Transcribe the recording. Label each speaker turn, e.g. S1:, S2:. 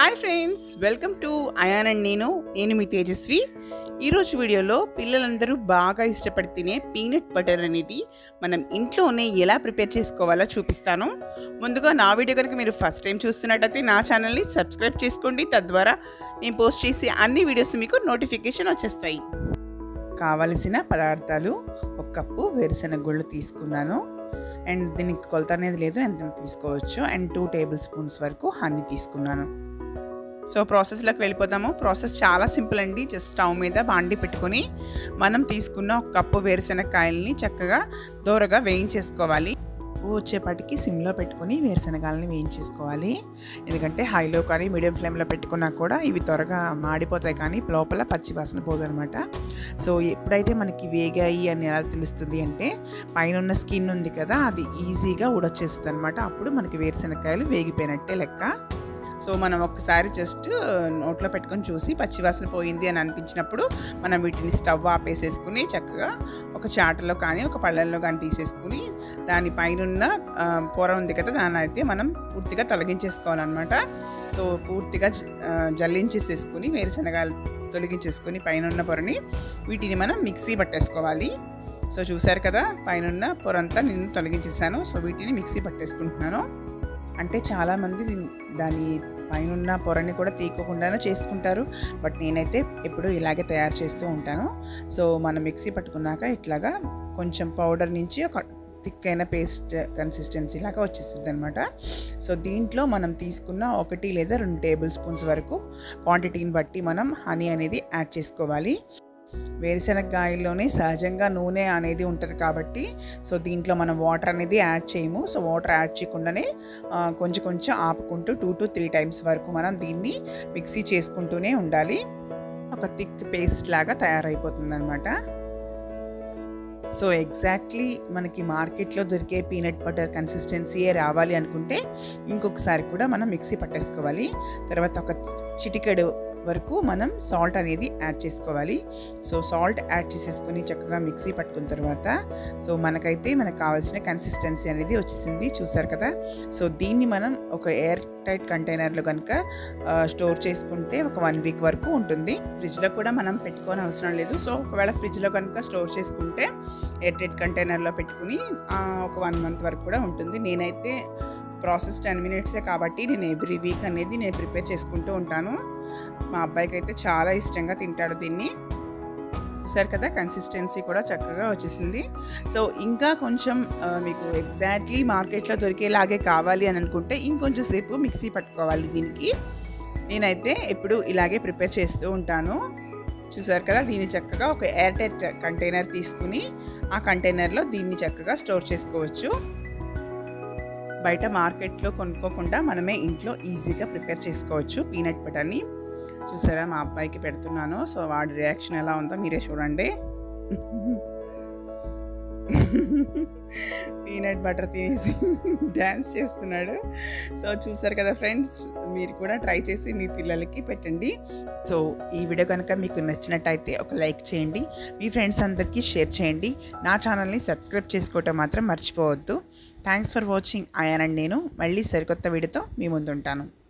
S1: hi friends welcome to Ayaan and నేను నేను మీ తేజస్వి ఈరోజు వీడియోలో పిల్లలందరూ బాగా ఇష్టపడి తినే పీనట్ బటర్ అనేది మనం ఇంట్లోనే ఎలా ప్రిపేర్ చేసుకోవాలో చూపిస్తాను ముందుగా నా వీడియో కనుక మీరు ఫస్ట్ టైం చూస్తున్నట్టయితే నా ఛానల్ని సబ్స్క్రైబ్ చేసుకోండి తద్వారా నేను పోస్ట్ చేసే అన్ని వీడియోస్ మీకు నోటిఫికేషన్ వచ్చేస్తాయి కావలసిన పదార్థాలు ఒక కప్పు వేరుశెనగ గుళ్ళు తీసుకున్నాను అండ్ దీనికి కొలత అనేది లేదు ఎంత తీసుకోవచ్చు అండ్ టూ టేబుల్ స్పూన్స్ వరకు హనీ తీసుకున్నాను సో ప్రాసెస్లోకి వెళ్ళిపోతాము ప్రాసెస్ చాలా సింపుల్ అండి జస్ట్ స్టవ్ మీద బాండి పెట్టుకొని మనం తీసుకున్న ఒక కప్పు వేరుశెనగకాయలని చక్కగా దూరగా వేయించేసుకోవాలి వచ్చేపాటికి సిమ్లో పెట్టుకొని వేరుశెనగాలని వేయించేసుకోవాలి ఎందుకంటే హైలో కానీ మీడియం ఫ్లేమ్లో పెట్టుకున్నా కూడా ఇవి త్వరగా మాడిపోతాయి కానీ లోపల పచ్చి వాసన పోదనమాట సో ఎప్పుడైతే మనకి వేగాయి అని ఎలా తెలుస్తుంది అంటే పైన ఉన్న స్కిన్ ఉంది కదా అది ఈజీగా ఉడొచ్చేస్తుంది అనమాట అప్పుడు మనకి వేరుశెనగకాయలు వేగిపోయినట్టే లెక్క సో మనం ఒక్కసారి జస్ట్ నోట్లో పెట్టుకొని చూసి పచ్చివాసన పోయింది అని అనిపించినప్పుడు మనం వీటిని స్టవ్ ఆపేసేసుకుని చక్కగా ఒక చాటలో కానీ ఒక పళ్ళల్లో కానీ తీసేసుకుని దాని పైన పొర ఉంది కదా దాన్ని అయితే మనం పూర్తిగా తొలగించేసుకోవాలన్నమాట సో పూర్తిగా జల్లించేసేసుకుని వేరుశనగాలు తొలగించేసుకుని పైన ఉన్న పొరని వీటిని మనం మిక్సీ పట్టేసుకోవాలి సో చూసారు కదా పైన పొరంతా నేను తొలగించేసాను సో వీటిని మిక్సీ పట్టేసుకుంటున్నాను అంటే చాలామంది దాని పైన పొరని కూడా తీసుకోకుండానే చేసుకుంటారు బట్ నేనైతే ఎప్పుడు ఇలాగే తయారు చేస్తూ ఉంటాను సో మనం మిక్సీ పట్టుకున్నాక ఇట్లాగా కొంచెం పౌడర్ నుంచి ఒక థిక్ అయిన పేస్ట్ కన్సిస్టెన్సీ లాగా వచ్చేస్తుంది అనమాట సో దీంట్లో మనం తీసుకున్న ఒకటి లేదా రెండు టేబుల్ స్పూన్స్ వరకు క్వాంటిటీని బట్టి మనం హనీ అనేది యాడ్ చేసుకోవాలి వేరుశనగకాయల్లోనే సహజంగా నూనె అనేది ఉంటుంది కాబట్టి సో దీంట్లో మనం వాటర్ అనేది యాడ్ చేయము సో వాటర్ యాడ్ చేయకుండానే కొంచెం కొంచెం ఆపుకుంటూ టూ టు త్రీ టైమ్స్ వరకు మనం దీన్ని మిక్సీ చేసుకుంటూనే ఉండాలి ఒక థిక్ పేస్ట్ లాగా తయారైపోతుంది అనమాట సో ఎగ్జాక్ట్లీ మనకి మార్కెట్లో దొరికే పీనట్ బటర్ కన్సిస్టెన్సీయే రావాలి అనుకుంటే ఇంకొకసారి కూడా మనం మిక్సీ పట్టేసుకోవాలి తర్వాత ఒక చిటికెడు వరకు మనం సాల్ట్ అనేది యాడ్ చేసుకోవాలి సో సాల్ట్ యాడ్ చేసేసుకొని చక్కగా మిక్సీ పట్టుకున్న తర్వాత సో మనకైతే మనకు కావాల్సిన కన్సిస్టెన్సీ అనేది వచ్చేసింది చూసారు కదా సో దీన్ని మనం ఒక ఎయిర్ టైట్ కంటైనర్లో కనుక స్టోర్ చేసుకుంటే ఒక వన్ వీక్ వరకు ఉంటుంది ఫ్రిడ్జ్లో కూడా మనం పెట్టుకోని అవసరం లేదు సో ఒకవేళ ఫ్రిడ్జ్లో కనుక స్టోర్ చేసుకుంటే ఎయిర్ టైట్ కంటైనర్లో పెట్టుకుని ఒక వన్ మంత్ వరకు కూడా ఉంటుంది నేనైతే ప్రాసెస్ టెన్ మినిట్సే కాబట్టి నేను ఎవ్రీ వీక్ అనేది నేను ప్రిపేర్ చేసుకుంటూ ఉంటాను మా అబ్బాయికి అయితే చాలా ఇష్టంగా తింటాడు దీన్ని చూసారు కదా కన్సిస్టెన్సీ కూడా చక్కగా వచ్చేసింది సో ఇంకా కొంచెం మీకు ఎగ్జాక్ట్లీ మార్కెట్లో దొరికేలాగే కావాలి అని అనుకుంటే ఇంకొంచెం సేపు మిక్సీ పట్టుకోవాలి దీనికి నేనైతే ఎప్పుడు ఇలాగే ప్రిపేర్ చేస్తూ ఉంటాను చూసారు కదా దీన్ని చక్కగా ఒక ఎయిర్ టైట్ కంటైనర్ తీసుకుని ఆ కంటైనర్లో దీన్ని చక్కగా స్టోర్ చేసుకోవచ్చు బయట మార్కెట్లో కొనుక్కోకుండా మనమే ఇంట్లో ఈజీగా ప్రిపేర్ చేసుకోవచ్చు పీనట్ బటర్ని చూసారా మా అబ్బాయికి పెడుతున్నాను సో వాడి రియాక్షన్ ఎలా ఉందో మీరే చూడండి పీనట్ బటర్ తినేసి డ్యాన్స్ చేస్తున్నాడు సో చూసారు కదా ఫ్రెండ్స్ మీరు కూడా ట్రై చేసి మీ పిల్లలకి పెట్టండి సో ఈ వీడియో కనుక మీకు నచ్చినట్టయితే ఒక లైక్ చేయండి మీ ఫ్రెండ్స్ అందరికీ షేర్ చేయండి నా ఛానల్ని సబ్స్క్రైబ్ చేసుకోవటం మాత్రం మర్చిపోవద్దు థ్యాంక్స్ ఫర్ వాచింగ్ అయానండి నేను మళ్ళీ సరికొత్త వీడియోతో మీ ముందుంటాను